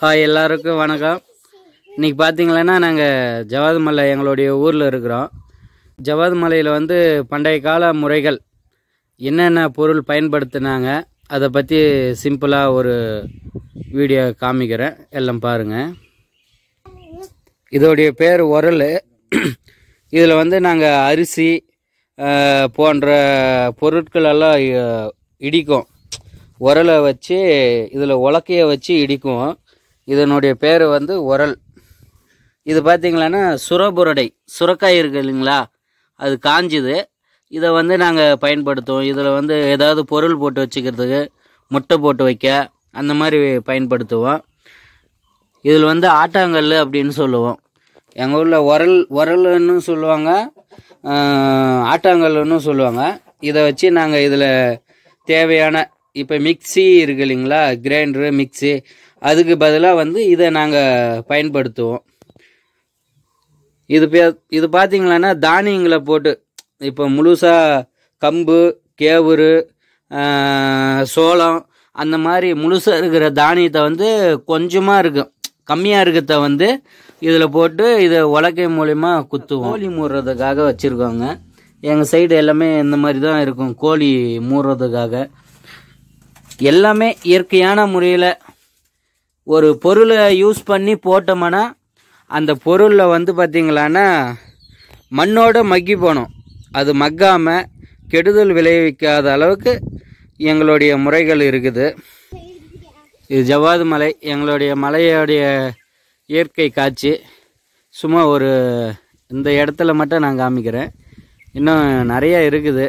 Hi எல்லாருக்கும் வணக்கம் இன்னைக்கு பார்த்தீங்களன்னா நாங்கள் ஜவாது மலை எங்களுடைய ஊரில் இருக்கிறோம் ஜவாது மலையில் வந்து பண்டைய கால முறைகள் என்னென்ன பொருள் பயன்படுத்தினாங்க அதை பற்றி சிம்பிளாக ஒரு வீடியோ காமிக்கிறேன் எல்லாம் பாருங்கள் இதோடைய பேர் உரல் இதில் வந்து நாங்கள் அரிசி அஹ், போன்ற பொருட்கள் எல்லாம் அஹ், இடிக்கும் உரலை வச்சு இதில் உலக்கைய வச்சு இடிக்கும் இதனுடைய பேர் வந்து உரல் இது பார்த்தீங்களான்னா சுரபுரடை சுரக்காய் இருக்கு இல்லைங்களா அது காஞ்சுது இதை வந்து நாங்கள் பயன்படுத்துவோம் இதில் வந்து ஏதாவது பொருள் போட்டு வச்சுக்கிறதுக்கு முட்டை போட்டு வைக்க அந்த மாதிரி பயன்படுத்துவோம் இதில் வந்து ஆட்டாங்கல் அப்படின்னு சொல்லுவோம் எங்கள் ஊரில் உரல் உரல்னு சொல்லுவாங்க ஆஹ், ஆட்டாங்கல்லுன்னு சொல்லுவாங்க இதை வச்சு நாங்கள் இதில் தேவையான இப்போ மிக்ஸி இருக்கு இல்லைங்களா கிரைண்டரு மிக்ஸி அதுக்கு பதிலாக வந்து இதை நாங்கள் பயன்படுத்துவோம் இது பே இது பார்த்தீங்களான்னா தானியங்களை போட்டு இப்போ முழுசாக கம்பு கேவுரு ஆஹ், சோளம் அந்த மாதிரி முழுசாக இருக்கிற தானியத்தை வந்து கொஞ்சமாக இருக்கும் கம்மியாக இருக்கிறத வந்து இதில் போட்டு இதை உலக்கை மூலிமா குத்துவோம் கோழி மூடுறதுக்காக வச்சுருக்கோங்க எங்கள் சைடு எல்லாமே இந்த மாதிரி தான் இருக்கும் கோழி மூடுறதுக்காக எல்லாமே இயற்கையான முறையில் ஒரு பொருளை யூஸ் பண்ணி போட்டோம்னா அந்த பொருளில் வந்து பார்த்திங்களான்னா மண்ணோட மக்கி போகணும் அது மக்காமல் கெடுதல் விளைவிக்காத அளவுக்கு எங்களுடைய முறைகள் இருக்குது இது ஜவ்வாது மலை எங்களுடைய மலையோடைய இயற்கை காட்சி சும்மா ஒரு இந்த இடத்துல மட்டும் நான் காமிக்கிறேன் இன்னும் நிறைய இருக்குது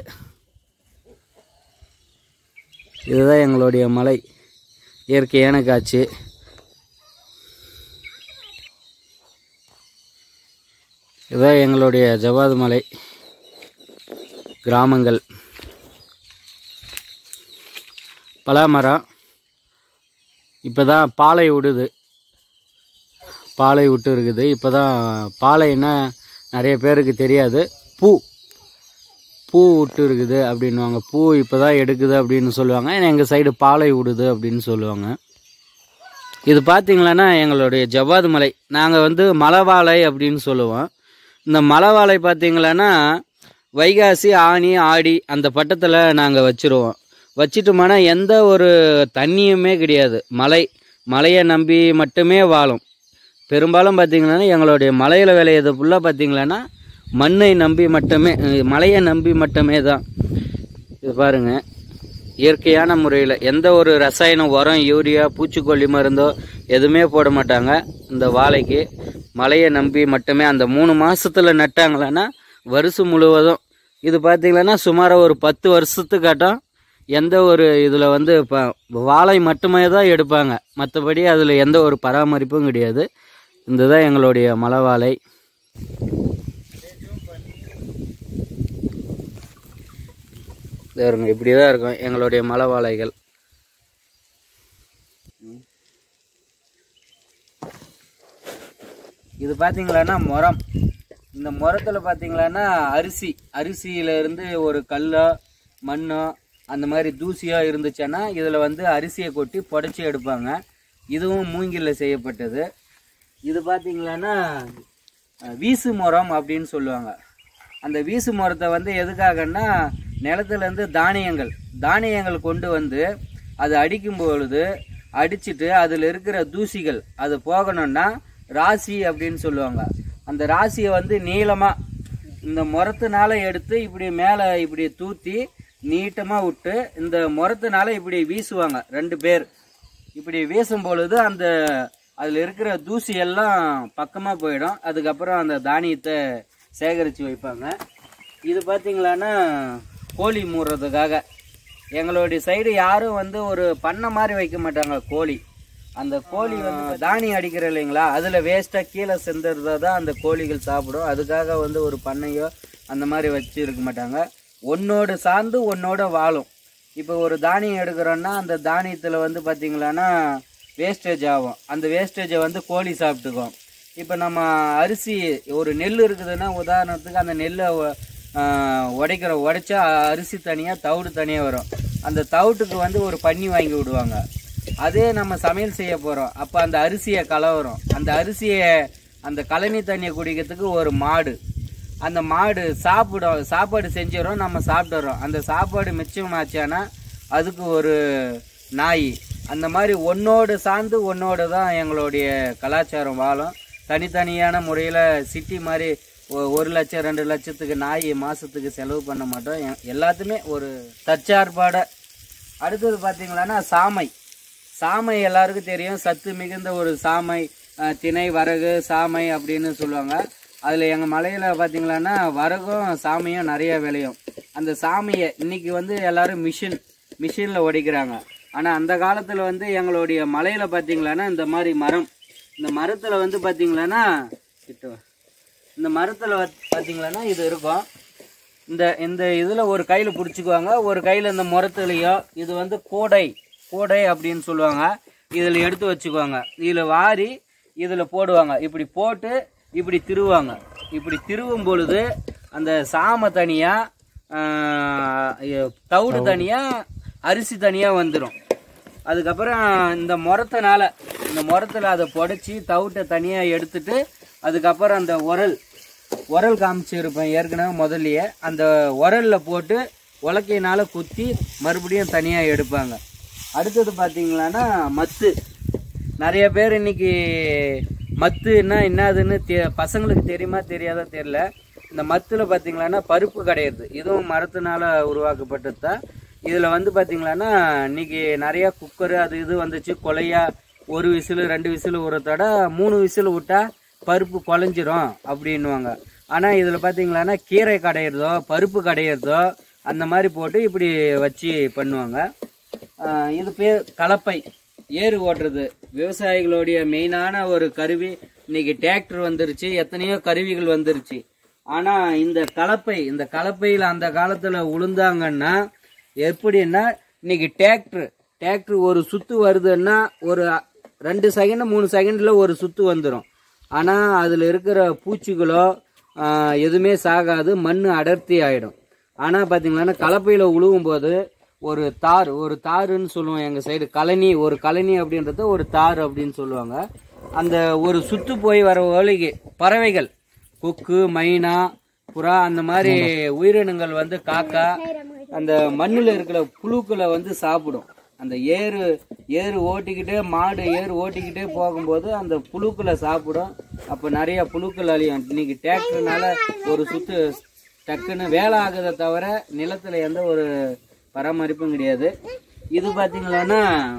இதுதான் எங்களுடைய மலை இயற்கையான காட்சி இதுதான் எங்களுடைய ஜவாது மலை கிராமங்கள் பலாமரம் இப்போ தான் பாலை விடுது பாலை விட்டு இருக்குது இப்போ தான் பாலைன்னா நிறைய பேருக்கு தெரியாது பூ பூ விட்டு இருக்குது அப்படின்வாங்க பூ இப்போ தான் எடுக்குது அப்படின்னு சொல்லுவாங்க எங்கள் சைடு பாலை விடுது அப்படின்னு சொல்லுவாங்க இது பார்த்தீங்களன்னா எங்களுடைய ஜவ்வாது மலை நாங்கள் வந்து மலைவாழை அப்படின்னு சொல்லுவோம் இந்த மலைவாழை பார்த்தீங்களன்னா வைகாசி ஆனி ஆடி அந்த பட்டத்தில் நாங்கள் வச்சுருவோம் வச்சிட்டோம்னா எந்த ஒரு தண்ணியுமே கிடையாது மலை மலையை நம்பி மட்டுமே வாழும் பெரும்பாலும் பார்த்தீங்கன்னா எங்களுடைய மலையில் விளையிறது ஃபுல்லாக பார்த்தீங்களன்னா மண்ணை நம்பி மட்டுமே அஹ், மலையை நம்பி மட்டுமே தான் இது பாருங்க இயற்கையான முறையில் எந்த ஒரு ரசாயன உரம் யூரியா பூச்சிக்கொல்லி மருந்தோ எதுவுமே போட மாட்டாங்க இந்த வாழைக்கு மழையை நம்பி மட்டுமே அந்த மூணு மாசத்துல நட்டாங்களன்னா வருஷம் முழுவதும் இது பார்த்தீங்கன்னா சுமார் ஒரு பத்து வருஷத்துக்காட்டம் எந்த ஒரு இதில் வந்து இப்போ வாழை மட்டுமே தான் எடுப்பாங்க மற்றபடி அதில் எந்த ஒரு பராமரிப்பும் கிடையாது இந்த தான் எங்களுடைய மலை வாழை இதோ இருங்க இப்படி தான் இருக்கும் எங்களுடைய மலை வாழைகள் இது பார்த்தீங்களான்னா முறம் இந்த முறத்தில் பார்த்தீங்களான்னா அரிசி அரிசியில இருந்து ஒரு கல்லோ மண்ணோ அந்த மாதிரி தூசியோ இருந்துச்சுன்னா இதில் வந்து அரிசியை கொட்டி புடைச்சி எடுப்பாங்க இதுவும் மூங்கிலில் செய்யப்பட்டது இது பார்த்தீங்களான்னா அஹ், வீசு முறம் அப்படின்னு சொல்லுவாங்க அந்த வீசு மரத்தை வந்து எதுக்காகன்னா நிலத்துலேருந்து தானியங்கள் தானியங்கள் கொண்டு வந்து அது அடிக்கும் பொழுது அடிச்சிட்டு அதில் இருக்கிற தூசிகள் அது போகணும்னா ராசி அப்படின்னு சொல்லுவாங்க அந்த ராசியை வந்து நீளமாக இந்த முறத்துனால எடுத்து இப்படி மேலே இப்படி தூத்தி நீட்டமாக விட்டு இந்த முறத்துனால இப்படி வீசுவாங்க ரெண்டு பேர் இப்படி வீசும் பொழுது அந்த அதில் இருக்கிற தூசி எல்லாம் பக்கமாக போயிடும் அதுக்கப்புறம் அந்த தானியத்தை சேகரித்து வைப்பாங்க இது பார்த்தீங்களான்னா கோழி மூடுறதுக்காக எங்களுடைய சைடு யாரும் வந்து ஒரு பண்ணை மாதிரி வைக்க மாட்டாங்க கோழி அந்த கோழி வந்து தானியம் அடிக்கிற இல்லைங்களா அதில் வேஸ்ட்டாக கீழே செந்துறத தான் அந்த கோழிகள் சாப்பிடும் அதுக்காக வந்து ஒரு பண்ணையோ அந்த மாதிரி வச்சு இருக்க மாட்டாங்க ஒன்னோடு சார்ந்து ஒன்னோட வாழும் இப்போ ஒரு தானியம் எடுக்கிறோன்னா அந்த தானியத்தில் வந்து பார்த்தீங்களான்னா வேஸ்டேஜ் ஆகும் அந்த வேஸ்டேஜை வந்து கோழி சாப்பிட்டுக்கும் இப்போ நம்ம அரிசி ஒரு நெல் இருக்குதுன்னா உதாரணத்துக்கு அந்த நெல்லை உ- ஆஹ் உடைக்கிறோம் உடைச்சா அரிசி தனியாக தவிடு தனியாக வரும் அந்த தவிட்டுக்கு வந்து ஒரு பன்னி வாங்கி விடுவாங்க அதே நம்ம சமையல் செய்ய போகிறோம் அப்போ அந்த அரிசியை கலவரம் அந்த அரிசியை அந்த கழனி தண்ணியை குடிக்கிறதுக்கு ஒரு மாடு அந்த மாடு சாப்பிடும் சாப்பாடு செஞ்சிடும் நம்ம சாப்பிட்டுறோம் அந்த சாப்பாடு மிச்சமாச்சானா அதுக்கு ஒரு நாய் அந்த மாதிரி ஒன்னோடு சார்ந்து ஒன்னோடு தான் எங்களுடைய கலாச்சாரம் வாழும் தனித்தனியான முறையில் சிட்டி மாதிரி ஒ- ஒரு லட்சம் ரெண்டு லட்சத்துக்கு நாய் மாதத்துக்கு செலவு பண்ண மாட்டோம் எ- எல்லாத்துமே ஒரு தற்சார்பாட அடுத்தது பார்த்தீங்களான்னா சாமை சாமை எல்லாருக்கும் தெரியும் சத்து மிகுந்த ஒரு சாமை அஹ், திணை வரகு சாமை அப்படின்னு சொல்லுவாங்க அதில் எங்கள் மலையில் பார்த்தீங்களான்னா வரகும் சாமையும் நிறைய விளையும் அந்த சாமையை இன்னைக்கு வந்து எல்லாரும் மிஷின் மிஷினில் உடைக்கிறாங்க ஆனால் அந்த காலத்தில் வந்து எங்களுடைய மலையில் பார்த்தீங்களான்னா இந்த மாதிரி மரம் இந்த மரத்தில் வந்து பார்த்தீங்களான்னா கிட்ட வா. இந்த மரத்தில் பார்த்தீங்களான்னா இது இருக்கும் இந்த இந்த இதில் ஒரு கையில் பிடிச்சிக்குவாங்க ஒரு கையில் இந்த முரத்துலையோ இது வந்து கோடை கோடை அப்படின்னு சொல்லுவாங்க இதில் எடுத்து வச்சுக்குவாங்க இதில் வாரி இதில் போடுவாங்க இப்படி போட்டு இப்படி திருவாங்க இப்படி திருவும் பொழுது அந்த சாமை தனியாக தவிடு தனியாக அரிசி தனியாக வந்துடும் அதுக்கப்புறம் இந்த முறத்தினால இந்த முறத்தில் அதை புடச்சி தவிட்டை தனியாக எடுத்துட்டு அதுக்கப்புறம் அந்த உரல் உரல் காமிச்சிருப்பேன் ஏற்கனவே முதல்லயே அந்த உரலில் போட்டு உலக்கையினால குத்தி மறுபடியும் தனியாக எடுப்பாங்க அடுத்தது பார்த்தீங்களான்னா மத்து நிறைய பேர் இன்னைக்கு மத்துன்னா என்னதுன்னு தெ பசங்களுக்கு தெரியுமா தெரியாதா தெரியல இந்த மத்தில் பார்த்தீங்களான்னா பருப்பு கிடையாது இதுவும் மரத்தினால உருவாக்கப்பட்டது தான் இதில் வந்து பார்த்தீங்களான்னா இன்னைக்கு நிறையா குக்கரு அது இது வந்துச்சு கொலையா ஒரு விசிலு ரெண்டு விசிலு உரத்தோட மூணு விசிலு விட்டா பருப்பு குழஞ்சிரும் அப்படின்னுவாங்க ஆனால் இதில் பார்த்தீங்களான்னா கீரை கடையிறதோ பருப்பு கடையிறதோ அந்த மாதிரி போட்டு இப்படி வச்சு பண்ணுவாங்க ஆஹ் இது பேர் கலப்பை ஏறு ஓட்டுறது விவசாயிகளுடைய மெயினான ஒரு கருவி இன்னைக்கு டிராக்டர் வந்துருச்சு எத்தனையோ கருவிகள் வந்துருச்சு ஆனா இந்த கலப்பை இந்த கலப்பையில் அந்த காலத்துல உளுந்தாங்கன்னா எப்படின்னா இன்னைக்கு டிராக்டர் டிராக்டர் ஒரு சுத்து வருதுன்னா ஒரு ரெண்டு செகண்ட் மூணு செகண்ட்ல ஒரு சுத்து வந்துடும் ஆனா அதுல இருக்கிற பூச்சிகளோ ஆஹ், எதுவுமே சாகாது மண் அடர்த்தி ஆயிடும் ஆனா பாத்தீங்கன்னா கலப்பையில உழுவும் போது ஒரு தார் ஒரு தாருன்னு சொல்லுவோம் எங்க சைடு கழனி ஒரு கழனி அப்படின்றத ஒரு தார் அப்படின்னு சொல்லுவாங்க அந்த ஒரு சுத்து போய் வர வேலைக்கு பறவைகள் கொக்கு மைனா புறா அந்த மாதிரி உயிரினங்கள் வந்து காக்கா அந்த மண்ணில் இருக்கிற புழுக்களை வந்து சாப்பிடும் அந்த ஏறு ஏறு ஓட்டிக்கிட்டே மாடு ஏறு ஓட்டிக்கிட்டே போகும்போது அந்த புழுக்களை சாப்பிடும் அப்போ நிறைய புழுக்கள் அழியும் இன்னைக்கு டிராக்டர்னால ஒரு சுத்து டக்குன்னு வேலை ஆகுதை தவிர நிலத்துல எந்த ஒரு பராமரிப்பும் கிடையாது இது பார்த்தீங்களான்னா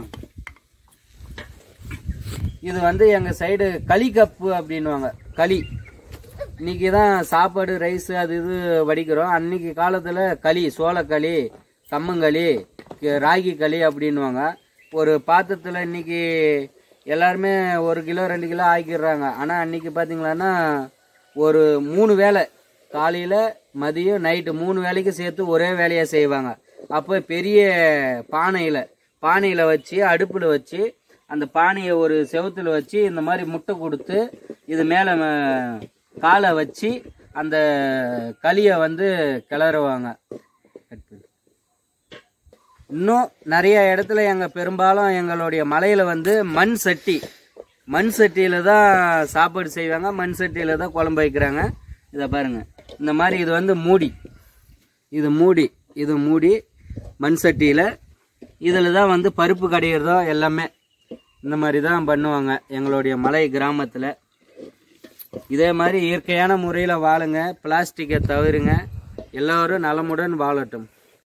இது வந்து எங்க சைடு களி கப்பு அப்படின்னுவாங்க களி இன்னைக்கு தான் சாப்பாடு ரைஸ் அது இது வடிக்கிறோம் அன்னைக்கு காலத்துல களி சோளக்களி கம்மங்களி கி- ராகி களி அப்படின்னுவாங்க ஒரு பாத்திரத்துல இன்னைக்கு எல்லாருமே ஒரு கிலோ ரெண்டு கிலோ ஆக்கிடுறாங்க ஆனா அன்னைக்கு பாத்தீங்களான்னா ஒரு மூணு வேளை காலையில மதியம் நைட்டு மூணு வேலைக்கு சேர்த்து ஒரே வேலையா செய்வாங்க அப்போ பெரிய பானையில பானையில வச்சு அடுப்புல வச்சு அந்த பானையை ஒரு செவுத்துல வச்சு இந்த மாதிரி முட்டை கொடுத்து இது மேல ம- காலை வச்சு அந்த களியை வந்து கிளறுவாங்க இன்னும் நிறைய இடத்துல எங்க பெரும்பாலும் எங்களுடைய மலையில வந்து மண் சட்டி மண் சட்டியில தான் சாப்பாடு செய்வாங்க மண் சட்டியில தான் குழம்பு வைக்கிறாங்க இதை பாருங்க இந்த மாதிரி இது வந்து மூடி இது மூடி இது மூடி மண் சட்டியில் இதில் தான் வந்து பருப்பு கடையிறதோ எல்லாமே இந்த மாதிரி தான் பண்ணுவாங்க எங்களுடைய மலை கிராமத்தில் இதே மாதிரி இயற்கையான முறையில் வாழுங்க பிளாஸ்டிக்கை தவிருங்க எல்லோரும் நலமுடன் வாழட்டும்